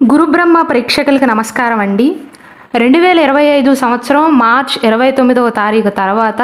గురుబ్రహ్మ ప్రేక్షకులకి నమస్కారం అండి రెండు వేల ఇరవై ఐదు సంవత్సరం మార్చ్ ఇరవై తొమ్మిదవ తారీఖు తర్వాత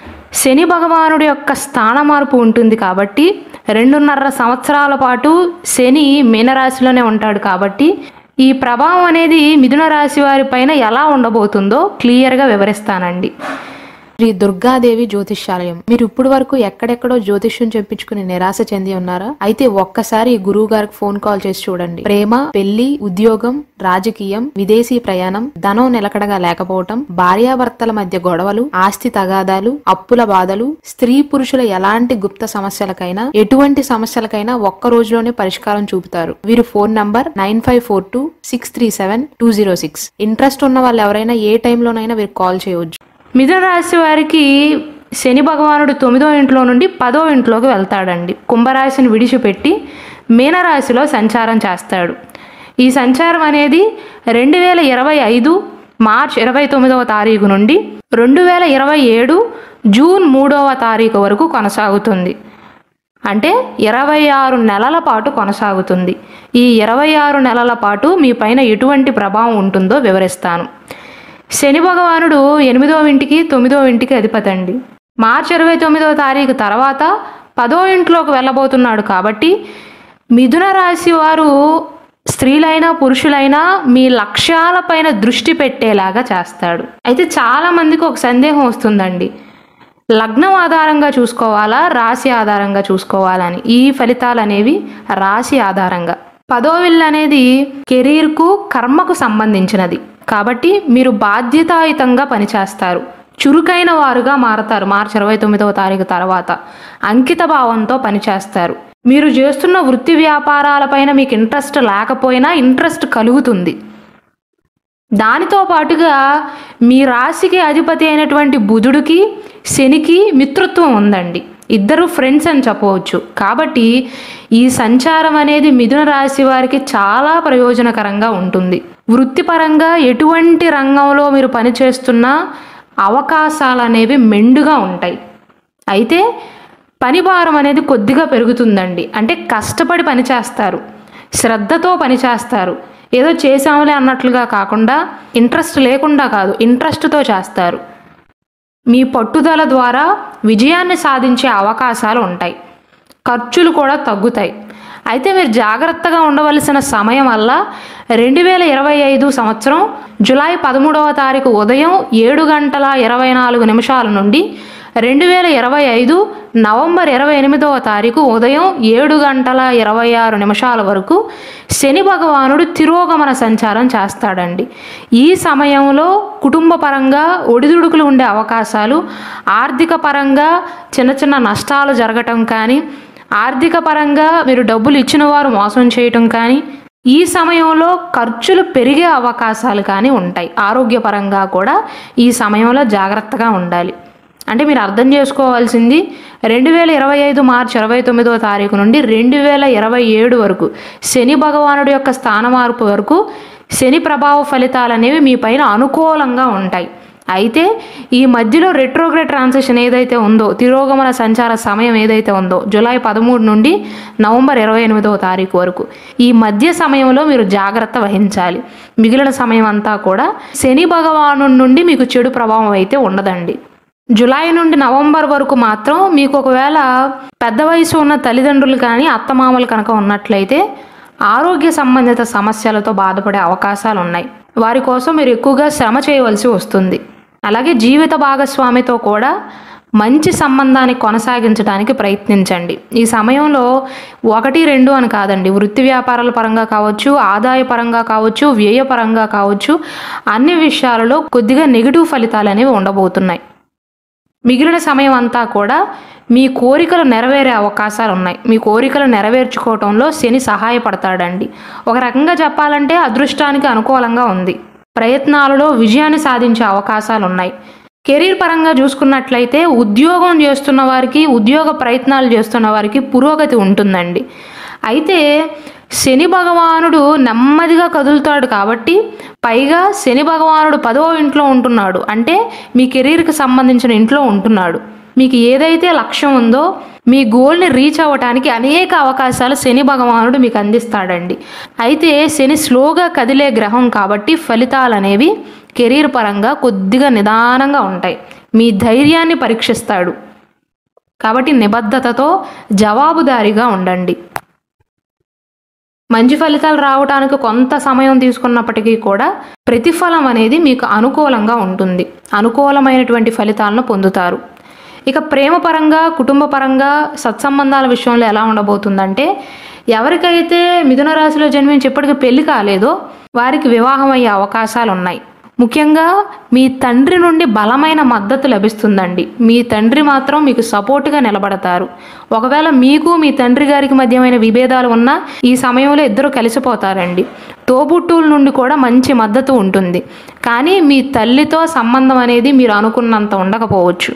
శని భగవానుడి యొక్క స్థాన మార్పు ఉంటుంది కాబట్టి రెండున్నర సంవత్సరాల పాటు శని మీనరాశిలోనే ఉంటాడు కాబట్టి ఈ ప్రభావం అనేది మిథున రాశి వారి పైన ఎలా ఉండబోతుందో క్లియర్గా వివరిస్తానండి శ్రీ దుర్గాదేవి జ్యోతిష్యాలయం మీరు ఇప్పుడు వరకు ఎక్కడెక్కడో జ్యోతిష్యం చెప్పించుకుని నిరాశ చెంది ఉన్నారా అయితే ఒక్కసారి గురువు గారికి ఫోన్ కాల్ చేసి చూడండి ప్రేమ పెళ్లి ఉద్యోగం రాజకీయం విదేశీ ప్రయాణం ధనం నిలకడగా లేకపోవటం భార్యాభర్తల మధ్య గొడవలు ఆస్తి తగాదాలు అప్పుల బాధలు స్త్రీ పురుషుల ఎలాంటి గుప్త సమస్యలకైనా ఎటువంటి సమస్యలకైనా ఒక్క రోజులోనే పరిష్కారం చూపుతారు వీరు phone number nine five four two six three seven two zero six interest ఉన్న వాళ్ళు ఎవరైనా ఏ టైంలోనైనా వీరు కాల్ చేయవచ్చు మిథున రాశి వారికి శని భగవానుడు తొమ్మిదో ఇంట్లో నుండి పదో ఇంట్లోకి వెళ్తాడండి కుంభరాశిని విడిచిపెట్టి మీనరాశిలో సంచారం చేస్తాడు ఈ సంచారం అనేది రెండు వేల ఇరవై ఐదు మార్చ్ ఇరవై తొమ్మిదవ తారీఖు నుండి రెండు వేల ఇరవై ఏడు జూన్ మూడవ తారీఖు వరకు కొనసాగుతుంది అంటే ఇరవై ఆరు నెలల పాటు కొనసాగుతుంది ఈ ఇరవై ఆరు నెలల పాటు మీ పైన ఎటువంటి ప్రభావం ఉంటుందో వివరిస్తాను శని భగవానుడు ఎనిమిదవ ఇంటికి తొమ్మిదవ ఇంటికి అధిపతి అండి మార్చి ఇరవై తొమ్మిదవ తారీఖు తర్వాత పదో ఇంట్లోకి వెళ్ళబోతున్నాడు కాబట్టి మిథున రాశి వారు స్త్రీలైనా పురుషులైనా మీ లక్ష్యాలపైన దృష్టి పెట్టేలాగా చేస్తాడు అయితే చాలా మందికి ఒక సందేహం వస్తుందండి లగ్నం ఆధారంగా చూసుకోవాలా రాశి ఆధారంగా చూసుకోవాలని ఈ ఫలితాలు అనేవి రాశి ఆధారంగా పదో విల్ అనేది కెరీర్కు కర్మకు సంబంధించినది కాబట్టి మీరు బాధ్యతాయుతంగా పనిచేస్తారు చురుకైన వారుగా మారతారు మార్చి ఇరవై తొమ్మిదవ తారీఖు తర్వాత అంకిత భావంతో పనిచేస్తారు మీరు చేస్తున్న వృత్తి వ్యాపారాలపైన మీకు ఇంట్రెస్ట్ లేకపోయినా ఇంట్రెస్ట్ కలుగుతుంది దానితో పాటుగా మీ రాశికి అధిపతి అయినటువంటి బుధుడికి శనికి మిత్రత్వం ఉందండి ఇద్దరు ఫ్రెండ్స్ అని చెప్పవచ్చు కాబట్టి ఈ సంచారం అనేది మిథున రాశి వారికి చాలా ప్రయోజనకరంగా ఉంటుంది వృత్తిపరంగా ఎటువంటి రంగంలో మీరు పనిచేస్తున్నా అవకాశాలు అనేవి మెండుగా ఉంటాయి అయితే పని భారం అనేది కొద్దిగా పెరుగుతుందండి అంటే కష్టపడి పని చేస్తారు శ్రద్ధతో పని చేస్తారు ఏదో చేసాములే అన్నట్లుగా కాకుండా ఇంట్రెస్ట్ లేకుండా కాదు ఇంట్రెస్ట్తో చేస్తారు మీ పట్టుదల ద్వారా విజయాన్ని సాధించే అవకాశాలు ఉంటాయి ఖర్చులు కూడా తగ్గుతాయి అయితే మీరు జాగ్రత్తగా ఉండవలసిన సమయం వల్ల రెండు వేల ఇరవై ఐదు సంవత్సరం జులై పదమూడవ తారీఖు ఉదయం ఏడు గంటల ఇరవై నాలుగు నిమిషాల నుండి రెండు వేల ఇరవై ఐదు నవంబర్ ఇరవై ఎనిమిదవ తారీఖు ఉదయం ఏడు గంటల ఇరవై ఆరు నిమిషాల వరకు శని భగవానుడు తిరోగమన సంచారం చేస్తాడండి ఈ సమయంలో కుటుంబ పరంగా ఒడిదుడుకులు ఉండే అవకాశాలు ఆర్థిక పరంగా చిన్న చిన్న నష్టాలు జరగటం కానీ ఆర్థిక పరంగా మీరు డబ్బులు ఇచ్చిన వారు మోసం చేయటం కానీ ఈ సమయంలో ఖర్చులు పెరిగే అవకాశాలు కానీ ఉంటాయి ఆరోగ్యపరంగా కూడా ఈ సమయంలో జాగ్రత్తగా ఉండాలి అంటే మీరు అర్థం చేసుకోవాల్సింది రెండు వేల ఇరవై ఐదు మార్చి ఇరవై తొమ్మిదో తారీఖు నుండి రెండు వేల ఇరవై ఏడు వరకు శని భగవానుడి యొక్క స్థాన మార్పు వరకు శని ప్రభావ ఫలితాలు అనేవి మీ పైన అనుకూలంగా ఉంటాయి అయితే ఈ మధ్యలో రెట్రోగ్రేడ్ ట్రాన్సాక్షన్ ఏదైతే ఉందో తిరోగమన సంచార సమయం ఏదైతే ఉందో జూలై పదమూడు నుండి నవంబర్ ఇరవై ఎనిమిదవ తారీఖు వరకు ఈ మధ్య సమయంలో మీరు జాగ్రత్త వహించాలి మిగిలిన సమయం అంతా కూడా శని భగవాను నుండి మీకు చెడు ప్రభావం అయితే ఉండదండి జులై నుండి నవంబర్ వరకు మాత్రం మీకు ఒకవేళ పెద్ద వయసు ఉన్న తల్లిదండ్రులు కానీ అత్తమామలు కనుక ఉన్నట్లయితే ఆరోగ్య సంబంధిత సమస్యలతో బాధపడే అవకాశాలు ఉన్నాయి వారి కోసం మీరు ఎక్కువగా శ్రమ చేయవలసి వస్తుంది అలాగే జీవిత భాగస్వామితో కూడా మంచి సంబంధాన్ని కొనసాగించడానికి ప్రయత్నించండి ఈ సమయంలో ఒకటి రెండు అని కాదండి వృత్తి వ్యాపారాల పరంగా కావచ్చు ఆదాయ పరంగా కావచ్చు వ్యయ పరంగా కావచ్చు అన్ని విషయాలలో కొద్దిగా నెగిటివ్ ఫలితాలు అనేవి ఉండబోతున్నాయి మిగిలిన సమయం అంతా కూడా మీ కోరికలు నెరవేరే అవకాశాలు ఉన్నాయి మీ కోరికలు నెరవేర్చుకోవటంలో శని సహాయపడతాడండి ఒక రకంగా చెప్పాలంటే అదృష్టానికి అనుకూలంగా ఉంది ప్రయత్నాలలో విజయాన్ని సాధించే అవకాశాలు ఉన్నాయి కెరీర్ పరంగా చూసుకున్నట్లయితే ఉద్యోగం చేస్తున్న వారికి ఉద్యోగ ప్రయత్నాలు చేస్తున్న వారికి పురోగతి ఉంటుందండి అయితే శని భగవానుడు నెమ్మదిగా కదులుతాడు కాబట్టి పైగా శని భగవానుడు పదో ఇంట్లో ఉంటున్నాడు అంటే మీ కెరీర్కి సంబంధించిన ఇంట్లో ఉంటున్నాడు మీకు ఏదైతే లక్ష్యం ఉందో మీ గోల్ని రీచ్ అవ్వటానికి అనేక అవకాశాలు శని భగవానుడు మీకు అందిస్తాడండి అయితే శని స్లోగా కదిలే గ్రహం కాబట్టి ఫలితాలు అనేవి కెరీర్ పరంగా కొద్దిగా నిదానంగా ఉంటాయి మీ ధైర్యాన్ని పరీక్షిస్తాడు కాబట్టి నిబద్ధతతో జవాబుదారీగా ఉండండి మంచి ఫలితాలు రావడానికి కొంత సమయం తీసుకున్నప్పటికీ కూడా ప్రతిఫలం అనేది మీకు అనుకూలంగా ఉంటుంది అనుకూలమైనటువంటి ఫలితాలను పొందుతారు ఇక ప్రేమ పరంగా కుటుంబ పరంగా సత్సంబంధాల విషయంలో ఎలా ఉండబోతుందంటే ఎవరికైతే మిథున రాశిలో జన్మించి ఇప్పటికి పెళ్లి కాలేదో వారికి వివాహం అయ్యే అవకాశాలు ఉన్నాయి ముఖ్యంగా మీ తండ్రి నుండి బలమైన మద్దతు లభిస్తుందండి మీ తండ్రి మాత్రం మీకు సపోర్ట్గా నిలబడతారు ఒకవేళ మీకు మీ తండ్రి గారికి మధ్యమైన విభేదాలు ఉన్నా ఈ సమయంలో ఇద్దరు కలిసిపోతారండి తోబుట్టువుల నుండి కూడా మంచి మద్దతు ఉంటుంది కానీ మీ తల్లితో సంబంధం అనేది మీరు అనుకున్నంత ఉండకపోవచ్చు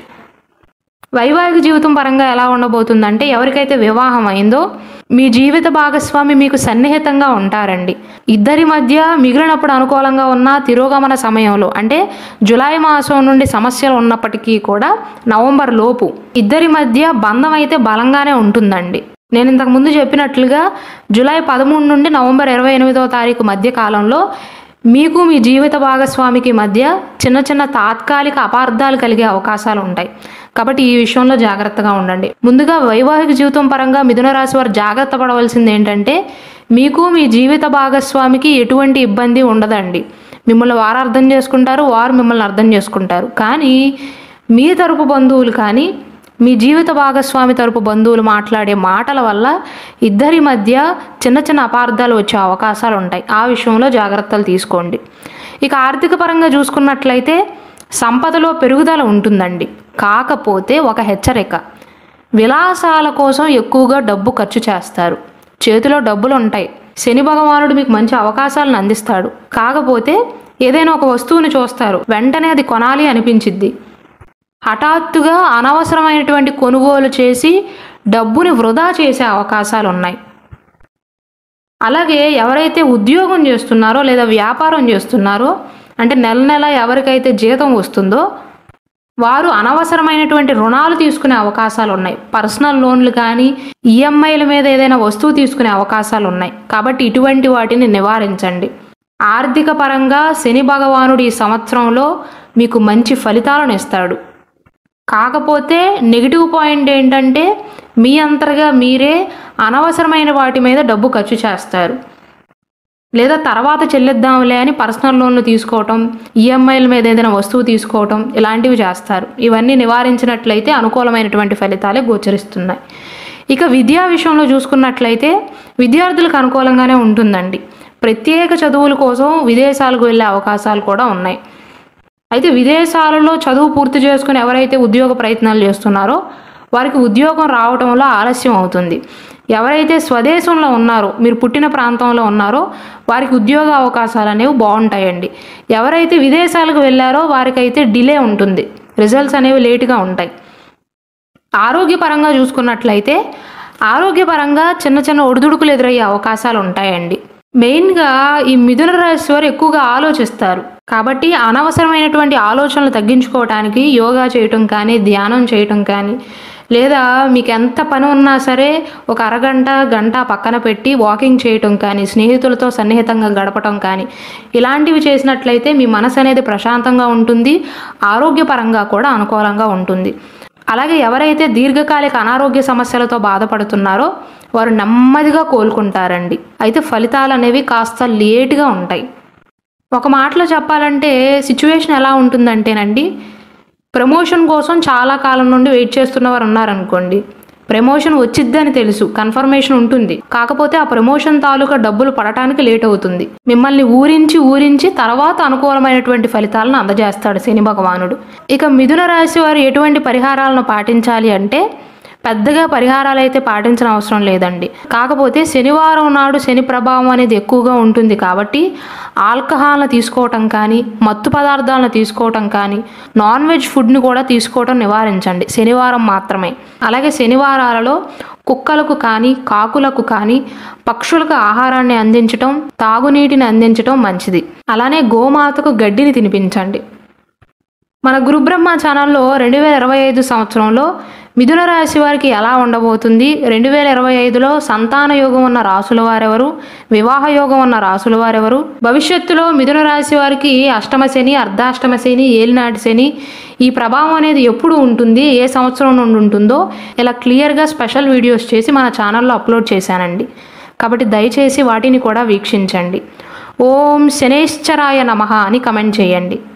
వైవాహిక జీవితం పరంగా ఎలా ఉండబోతుందంటే ఎవరికైతే వివాహం అయిందో మీ జీవిత భాగస్వామి మీకు సన్నిహితంగా ఉంటారండి ఇద్దరి మధ్య మిగిలినప్పుడు అనుకూలంగా ఉన్న తిరోగమన సమయంలో అంటే జులై మాసం నుండి సమస్యలు ఉన్నప్పటికీ కూడా నవంబర్ లోపు ఇద్దరి మధ్య బంధం అయితే బలంగానే ఉంటుందండి నేను ఇంతకు ముందు చెప్పినట్లుగా జూలై పదమూడు నుండి నవంబర్ ఇరవై ఎనిమిదవ తారీఖు మధ్య కాలంలో మీకు మీ జీవిత భాగస్వామికి మధ్య చిన్న చిన్న తాత్కాలిక అపార్థాలు కలిగే అవకాశాలు ఉంటాయి కాబట్టి ఈ విషయంలో జాగ్రత్తగా ఉండండి ముందుగా వైవాహిక జీవితం పరంగా మిథున రాశి వారు జాగ్రత్త పడవలసింది ఏంటంటే మీకు మీ జీవిత భాగస్వామికి ఎటువంటి ఇబ్బంది ఉండదండి మిమ్మల్ని వారు అర్థం చేసుకుంటారు వారు మిమ్మల్ని అర్థం చేసుకుంటారు కానీ మీ తరపు బంధువులు కానీ మీ జీవిత భాగస్వామి తరపు బంధువులు మాట్లాడే మాటల వల్ల ఇద్దరి మధ్య చిన్న చిన్న అపార్థాలు వచ్చే అవకాశాలు ఉంటాయి ఆ విషయంలో జాగ్రత్తలు తీసుకోండి ఇక ఆర్థిక పరంగా చూసుకున్నట్లయితే సంపదలో పెరుగుదల ఉంటుందండి కాకపోతే ఒక హెచ్చరిక విలాసాల కోసం ఎక్కువగా డబ్బు ఖర్చు చేస్తారు చేతిలో డబ్బులు ఉంటాయి శని భగవానుడు మీకు మంచి అవకాశాలను అందిస్తాడు కాకపోతే ఏదైనా ఒక వస్తువుని చూస్తారు వెంటనే అది కొనాలి అనిపించిద్ది హఠాత్తుగా అనవసరమైనటువంటి కొనుగోలు చేసి డబ్బుని వృధా చేసే అవకాశాలు ఉన్నాయి అలాగే ఎవరైతే ఉద్యోగం చేస్తున్నారో లేదా వ్యాపారం చేస్తున్నారో అంటే నెల నెల ఎవరికైతే జీతం వస్తుందో వారు అనవసరమైనటువంటి రుణాలు తీసుకునే అవకాశాలు ఉన్నాయి పర్సనల్ లోన్లు కానీ ఈఎంఐల మీద ఏదైనా వస్తువు తీసుకునే అవకాశాలు ఉన్నాయి కాబట్టి ఇటువంటి వాటిని నివారించండి ఆర్థిక పరంగా శని భగవానుడు ఈ సంవత్సరంలో మీకు మంచి ఫలితాలను ఇస్తాడు కాకపోతే నెగిటివ్ పాయింట్ ఏంటంటే మీ అంతర్గా మీరే అనవసరమైన వాటి మీద డబ్బు ఖర్చు చేస్తారు లేదా తర్వాత చెల్లిద్దాంలే అని పర్సనల్ లోన్లు తీసుకోవటం ఈఎంఐల మీద ఏదైనా వస్తువు తీసుకోవటం ఇలాంటివి చేస్తారు ఇవన్నీ నివారించినట్లయితే అనుకూలమైనటువంటి ఫలితాలే గోచరిస్తున్నాయి ఇక విద్యా విషయంలో చూసుకున్నట్లయితే విద్యార్థులకు అనుకూలంగానే ఉంటుందండి ప్రత్యేక చదువుల కోసం విదేశాలకు వెళ్ళే అవకాశాలు కూడా ఉన్నాయి అయితే విదేశాలలో చదువు పూర్తి చేసుకుని ఎవరైతే ఉద్యోగ ప్రయత్నాలు చేస్తున్నారో వారికి ఉద్యోగం రావడంలో ఆలస్యం అవుతుంది ఎవరైతే స్వదేశంలో ఉన్నారో మీరు పుట్టిన ప్రాంతంలో ఉన్నారో వారికి ఉద్యోగ అవకాశాలు అనేవి బాగుంటాయండి ఎవరైతే విదేశాలకు వెళ్ళారో వారికైతే డిలే ఉంటుంది రిజల్ట్స్ అనేవి లేటుగా ఉంటాయి ఆరోగ్యపరంగా చూసుకున్నట్లయితే ఆరోగ్యపరంగా చిన్న చిన్న ఒడిదుడుకులు ఎదురయ్యే అవకాశాలు ఉంటాయండి మెయిన్గా ఈ మిథున రాశి వారు ఎక్కువగా ఆలోచిస్తారు కాబట్టి అనవసరమైనటువంటి ఆలోచనలు తగ్గించుకోవడానికి యోగా చేయటం కానీ ధ్యానం చేయటం కానీ లేదా మీకు ఎంత పని ఉన్నా సరే ఒక అరగంట గంట పక్కన పెట్టి వాకింగ్ చేయటం కానీ స్నేహితులతో సన్నిహితంగా గడపటం కానీ ఇలాంటివి చేసినట్లయితే మీ మనసు అనేది ప్రశాంతంగా ఉంటుంది ఆరోగ్యపరంగా కూడా అనుకూలంగా ఉంటుంది అలాగే ఎవరైతే దీర్ఘకాలిక అనారోగ్య సమస్యలతో బాధపడుతున్నారో వారు నెమ్మదిగా కోలుకుంటారండి అయితే ఫలితాలు అనేవి కాస్త లేటుగా ఉంటాయి ఒక మాటలో చెప్పాలంటే సిచ్యువేషన్ ఎలా ఉంటుందంటేనండి ప్రమోషన్ కోసం చాలా కాలం నుండి వెయిట్ చేస్తున్నవారు ఉన్నారనుకోండి ప్రమోషన్ వచ్చిద్దని తెలుసు కన్ఫర్మేషన్ ఉంటుంది కాకపోతే ఆ ప్రమోషన్ తాలూకా డబ్బులు పడటానికి లేట్ అవుతుంది మిమ్మల్ని ఊరించి ఊరించి తర్వాత అనుకూలమైనటువంటి ఫలితాలను అందజేస్తాడు శని భగవానుడు ఇక మిథున రాశి వారు ఎటువంటి పరిహారాలను పాటించాలి అంటే పెద్దగా పరిహారాలు అయితే పాటించిన అవసరం లేదండి కాకపోతే శనివారం నాడు శని ప్రభావం అనేది ఎక్కువగా ఉంటుంది కాబట్టి ఆల్కహాల్ని తీసుకోవటం కానీ మత్తు పదార్థాలను తీసుకోవటం కానీ నాన్ వెజ్ ఫుడ్ని కూడా తీసుకోవటం నివారించండి శనివారం మాత్రమే అలాగే శనివారాలలో కుక్కలకు కానీ కాకులకు కానీ పక్షులకు ఆహారాన్ని అందించటం తాగునీటిని అందించటం మంచిది అలానే గోమాతకు గడ్డిని తినిపించండి మన గురుబ్రహ్మ ఛానల్లో రెండు వేల ఇరవై ఐదు సంవత్సరంలో మిథున రాశి వారికి ఎలా ఉండబోతుంది రెండు వేల ఇరవై ఐదులో సంతాన యోగం ఉన్న రాసుల వారెవరు వివాహ యోగం ఉన్న రాసుల వారెవరు భవిష్యత్తులో మిథున రాశి వారికి అష్టమ శని అర్ధాష్టమ శని ఏలినాటి శని ఈ ప్రభావం అనేది ఎప్పుడు ఉంటుంది ఏ సంవత్సరం నుండి ఉంటుందో ఇలా క్లియర్గా స్పెషల్ వీడియోస్ చేసి మన ఛానల్లో అప్లోడ్ చేశానండి కాబట్టి దయచేసి వాటిని కూడా వీక్షించండి ఓం శనేశ్చరాయ నమః అని కమెంట్ చేయండి